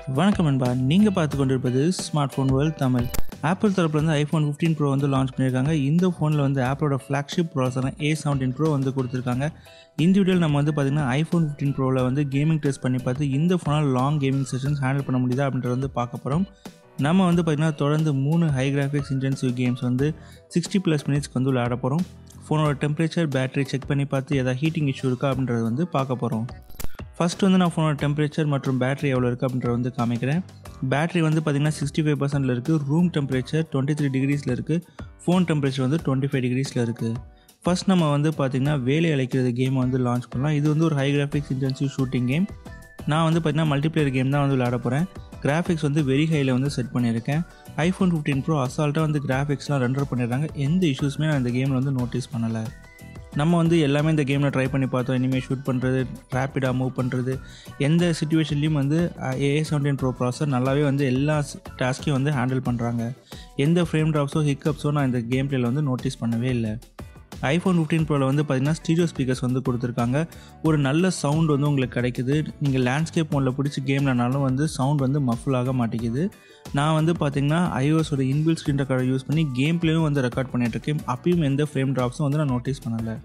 வணக்கம் நண்பா நீங்கள் பார்த்து கொண்டிருப்பது smartphone world Tamil Apple தரப்புலேருந்து ஐஃபோன் ஃபிஃப்டீன் ப்ரோ வந்து லான்ச் பண்ணியிருக்காங்க இந்த ஃபோனில் வந்து ஆப்பிளோட ஃப்ளாக்ஷிப் ப்ராசரான ஏ செவன்டீன் ப்ரோ வந்து கொடுத்துருக்காங்க இந்த வீடியோவில் நம்ம வந்து பார்த்திங்கன்னா ஐஃபோன் ஃபிஃப்டீன் ப்ரோவில் வந்து கேமிங் டெஸ்ட் பண்ணி பார்த்து இந்த ஃபோனால் லாங் கேமிங் செஷன்ஸ் ஹேண்டில் பண்ண முடியுதா அப்படின்றத வந்து பார்க்க போகிறோம் நம்ம வந்து பார்த்திங்கன்னா தொடர்ந்து மூணு ஹை கிராஃபிக்ஸ் இன்டென்சிவ் கேம்ஸ் வந்து சிக்ஸ்டி ப்ளஸ் மினிட்ஸ்க்கு வந்து விளையாட போகிறோம் ஃபோனோட டெம்பரேச்சர் பேட்டரி செக் பண்ணி பார்த்து எதாவது ஹீட்டிங் இஷ்யூ இருக்கா அப்படின்றத வந்து பார்க்க போகிறோம் ஃபஸ்ட் வந்து நான் ஃபோனோட டெம்பரேச்சர் மற்றும் பேட்டரி எவ்வளோ இருக்குது அப்படின்றத வந்து காமிக்கிறேன் பேட்டரி வந்து பார்த்திங்கன்னா சிக்ஸ்டி ஃபைவ் பர்சன்ட்டில் இருக்குது ரூம் டெம்பரேச்சர் டுவெண்ட்டி த்ரீ டிகிரிஸில் இருக்குது ஃபோன் டெம்பரேச்சர் வந்து டுவெண்ட்டி ஃபைவ் டிகிரிஸில் இருக்குது ஃபஸ்ட் நம்ம வந்து பார்த்திங்கன்னா வேலை அழைக்கிறது கேம் வந்து லான்ச் பண்ணலாம் இது வந்து ஒரு high graphics intensive shooting game நான் வந்து பார்த்திங்கன்னா மல்டிப்ளேயர் கேம் தான் வந்து விளையாட போகிறேன் கிராஃபிக்ஸ் வந்து வெரி ஹையில் வந்து செட் பண்ணியிருக்கேன் ஐஃபோன் ஃபிஃப்டீன் ப்ரோ அசால்ட்டாக வந்து கிராஃபிக்ஸ்லாம் ரெண்டர் பண்ணிடுறாங்க எந்த இஷ்யூஸுமே நான் இந்த கேமில் வந்து நோட்டீஸ் பண்ணலை நம்ம வந்து எல்லாமே இந்த கேமில் ட்ரை பண்ணி பார்த்தோம் இனிமேல் ஷூட் பண்ணுறது ரேப்பிடாக மூவ் பண்ணுறது எந்த சுச்சுவேஷன்லேயும் வந்து ஏஏ செவன்டீன் ப்ரோ ப்ராசர் நல்லாவே வந்து எல்லா டாஸ்க்கையும் வந்து ஹேண்டில் பண்ணுறாங்க எந்த ஃப்ரேம் ட்ராப்ஸோ ஹிக்கப்ஸோ நான் இந்த கேம் பிளேயில் வந்து நோட்டீஸ் பண்ணவே இல்லை ஐஃபோன் ஃபிஃப்டீன் ப்ரோவில் வந்து பார்த்திங்கன்னா ஸ்டீரியோ ஸ்பீக்கர்ஸ் வந்து கொடுத்துருக்காங்க ஒரு நல்ல சவுண்ட் வந்து உங்களுக்கு கிடைக்குது நீங்கள் லேண்ட்ஸ்கேப் மோடில் பிடிச்சி கேம்லனாலும் வந்து சவுண்ட் வந்து மஃபுல் ஆக மாட்டேங்குது நான் வந்து பார்த்திங்கன்னா ஐஓஸோட இன்பில் ஸ்க்ரீன் ரெக்கார்டை யூஸ் பண்ணி கேம் பிளேயும் வந்து ரெக்கார்ட் பண்ணிகிட்ருக்கேன் அப்பயும் எந்த ஃப்ரேம் ட்ராப்ஸும் வந்து நான் நோட்டீஸ் பண்ணலை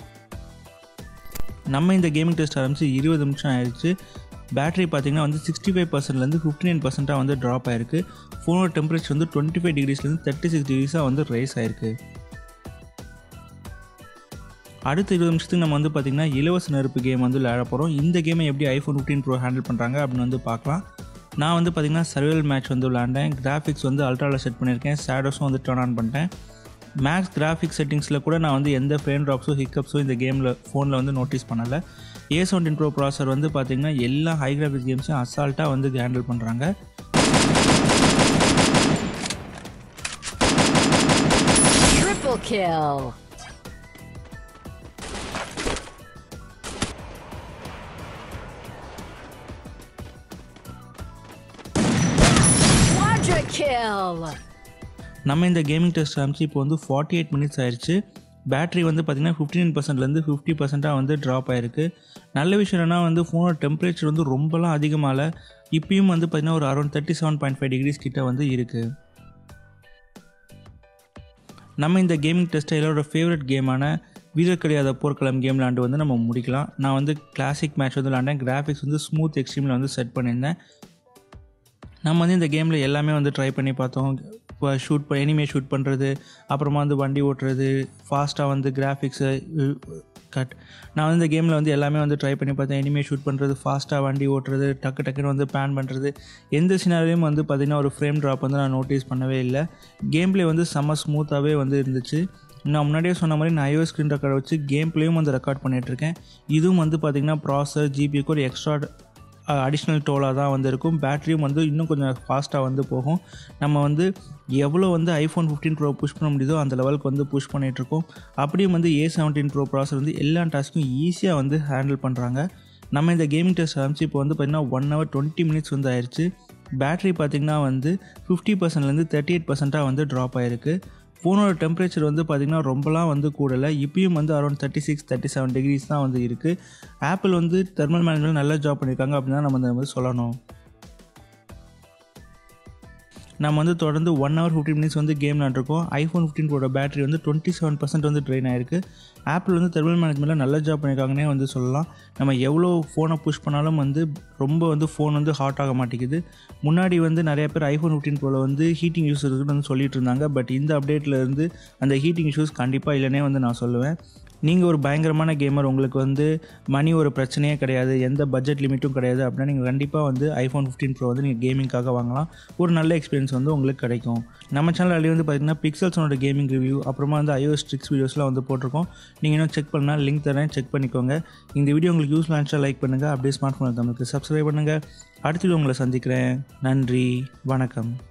நம்ம இந்த கேமிங் டெஸ்ட் ஆரம்பித்து இருபது நிமிஷம் ஆயிடுச்சு பேட்டரி பார்த்திங்கன்னா வந்து சிக்ஸ்டி ஃபைவ் பர்சன்ட்லேருந்து ஃபிஃப்டி நைன் பர்சென்ட்டாக வந்து ட்ராப் ஆயிருக்கு ஃபோனோட டெம்பரேச்சர் வந்து டுவெண்ட்டி ஃபைவ் டிகிரிஸ்லேருந்து தேர்ட்டி சிக்ஸ் டிகிரிஸாக வந்து ரைஸ் ஆயிருக்கு அடுத்த இருபது நிமிஷத்துக்கு நம்ம வந்து பார்த்திங்கன்னா இலவச நெருப்பு கேம் வந்து விளையாட போகிறோம் இந்த கேமை எப்படி ஐஃபோன் ஃபிஃப்டீன் ப்ரோ ஹேண்டில் பண்ணுறாங்க அப்படின்னு வந்து பார்க்கலாம் நான் வந்து பார்த்திங்கன்னா சர்வைவல் மேட்ச் வந்து விளாண்டேன் கிராஃபிக்ஸ் வந்து அல்ட்ராவில் செட் பண்ணியிருக்கேன் ஷேடோஸும் வந்து டர்ன் ஆன் பண்ணிட்டேன் மேக்ஸ் கிராஃபிக் செட்டிங்ஸில் கூட நான் வந்து எந்த ஃப்ரேம் ட்ராப்ஸோ ஹிக்கப்ஸோ இந்த கேமில் ஃபோனில் வந்து நோட்டீஸ் பண்ணலை ஏ செவன்டீன் ப்ரோ ப்ராசர் வந்து பார்த்திங்கன்னா எல்லா ஹை கிராஃபிக் கேம்ஸையும் அசால்ட்டாக வந்து ஹேண்டில் பண்ணுறாங்க Triple kill. Quadra kill. நம்ம இந்த கேமிங் டெஸ்ட் ஆரம்பிச்சு இப்போ வந்து ஃபார்ட்டி எயிட் மினிட்ஸ் ஆயிடுச்சு பேட்டரி வந்து பார்த்திங்கன்னா ஃபிஃப்டி நைன் பர்சன்ட்லேருந்து ஃபிஃப்டி பர்சென்ட்டாக வந்து ட்ராப் ஆயிருக்கு நல்ல விஷயம் என்னன்னா வந்து ஃபோனோட டெம்பரேச்சர் வந்து ரொம்பலாம் அதிகமாகல இப்பயும் வந்து பார்த்திங்கன்னா ஒரு around thirty seven point five degrees கிட்ட வந்து இருக்குது நம்ம இந்த கேமிங் டெஸ்ட்டை எல்லாரோட ஃபேவரட் கேமான வீரர் கிடையாத போர்க்களம் கேம் விளாண்டு வந்து நம்ம முடிக்கலாம் நான் வந்து கிளாசிக் மேட்ச் வந்து விளாண்டேன் கிராஃபிக்ஸ் வந்து ஸ்மூத் எக்ஸ்ட்ரீமில் வந்து செட் பண்ணியிருந்தேன் நம்ம வந்து இந்த கேமில் எல்லாமே வந்து ட்ரை பண்ணி பார்த்தோம் இப்போ ஷூட் பண்ண எனிமே ஷூட் பண்ணுறது அப்புறமா வந்து வண்டி ஓட்டுறது ஃபாஸ்ட்டாக வந்து கிராஃபிக்ஸை கட் நான் வந்து இந்த கேமில் வந்து எல்லாமே வந்து ட்ரை பண்ணி பார்த்தேன் எனிமே ஷூட் பண்ணுறது ஃபாஸ்ட்டாக வண்டி ஓட்டுறது டக்கு டக்குன்னு வந்து பேன் பண்ணுறது எந்த சினாரியும் வந்து பார்த்திங்கன்னா ஒரு ஃப்ரேம் ட்ராப் வந்து நான் நோட்டீஸ் பண்ணவே இல்லை கேம் ப்ளே வந்து செம்ம ஸ்மூத்தாகவே வந்து இருந்துச்சு நான் முன்னாடியே சொன்ன மாதிரி நான் ஐஓ ஸ்க்ரீன் ரெக்கார்டை வச்சு கேம் ப்ளேயும் வந்து ரெக்கார்ட் பண்ணிகிட்ருக்கேன் இதுவும் வந்து பார்த்திங்கன்னா ப்ராசர் ஜிபிக்கு ஒரு எக்ஸ்ட்ரா அடிஷ்னல் டோலாக தான் வந்து இருக்கும் பேட்டரியும் வந்து இன்னும் கொஞ்சம் ஃபாஸ்ட்டாக வந்து போகும் நம்ம வந்து எவ்வளோ வந்து ஐஃபோன் ஃபிஃப்டீன் ப்ரோ புஷ் பண்ண முடியுதோ அந்த லெவலுக்கு வந்து புஷ் பண்ணிகிட்ருக்கோம் அப்படியும் வந்து ஏ செவன்டீன் ப்ரோ ப்ராசர் வந்து எல்லா டாஸ்க்கும் ஈஸியாக வந்து ஹேண்டில் பண்ணுறாங்க நம்ம இந்த கேமிங் டெஸ்ட் ஆரம்பிச்சு இப்போ வந்து பார்த்திங்கன்னா ஒன் ஹவர் டுவெண்ட்டி மினிட்ஸ் வந்து ஆயிடுச்சு பேட்டரி பார்த்திங்கன்னா வந்து ஃபிஃப்டி பர்சன்ட்லேருந்து தேர்ட்டி எயிட் பர்சென்ட்டாக வந்து ட்ராப் ஆகிருக்கு ஃபோனோட டெம்பரேச்சர் வந்து பார்த்திங்கன்னா ரொம்பலாம் வந்து கூடலை இப்பயும் வந்து around thirty six thirty seven degrees தான் வந்து இருக்குது ஆப்பிள் வந்து தெர்மல் மேனேஜ்மெண்ட் நல்லா ஜாப் பண்ணியிருக்காங்க அப்படின்னு தான் நம்ம இந்த மாதிரி சொல்லணும் நம்ம வந்து தொடர்ந்து ஒன் ஹவர் ஃபிஃப்டி மினிட்ஸ் வந்து கேம் விளாண்டுருக்கோம் ஐஃபோன் ஃபிஃப்டீன் ப்ரோட பேட்டரி வந்து டுவெண்ட்டி செவன் பர்சன்ட் வந்து ட்ரெயின் ஆயிருக்கு ஆப்பிள் வந்து தெர்மல் மேனேஜ்மெண்ட்டில் நல்ல ஜாப் பண்ணியிருக்காங்கன்னே வந்து சொல்லலாம் நம்ம எவ்வளோ ஃபோனை புஷ் பண்ணாலும் வந்து ரொம்ப வந்து ஃபோன் வந்து ஹாட் ஆக மாட்டேங்குது முன்னாடி வந்து நிறைய பேர் ஐஃபோன் ஃபிஃப்டீன் ப்ரோவில் வந்து ஹீட்டிங் இஷ்யூஸ் இருக்குன்னு வந்து சொல்லிட்டு இருந்தாங்க பட் இந்த அப்டேட்டில் இருந்து அந்த ஹீட்டிங் இஷ்யூஸ் கண்டிப்பாக இல்லைனே வந்து நான் சொல்லுவேன் நீங்கள் ஒரு பயங்கரமான கேமர் உங்களுக்கு வந்து மணி ஒரு பிரச்சனையே கிடையாது எந்த பட்ஜெட் லிமிட்டும் கிடையாது அப்படின்னா நீங்கள் கண்டிப்பாக வந்து ஐஃபோன் ஃபிஃப்டீன் ப்ரோ வந்து நீங்கள் கேமிங்காக வாங்கலாம் ஒரு நல்ல எக்ஸ்பீரியன்ஸ் வந்து உங்களுக்கு கிடைக்கும் நம்ம சேனல் அடி வந்து பார்த்திங்கன்னா பிக்சல்ஸோட கேமிங் ரிவ்யூ அப்புறமா வந்து ஐஓஎஸ் ட்ரிக்ஸ் வீடியோஸ்லாம் வந்து போட்டிருக்கோம் நீங்கள் இன்னும் செக் பண்ணால் லிங்க் தரேன் செக் பண்ணிக்கோங்க இந்த வீடியோ உங்களுக்கு யூஸ் லான்ச்சாக லைக் பண்ணுங்கள் அப்படியே ஸ்மார்ட் ஃபோன் தமிழுக்கு சப்ஸ்கிரைப் பண்ணுங்கள் அடுத்த வீடியோ உங்களை சந்திக்கிறேன் நன்றி வணக்கம்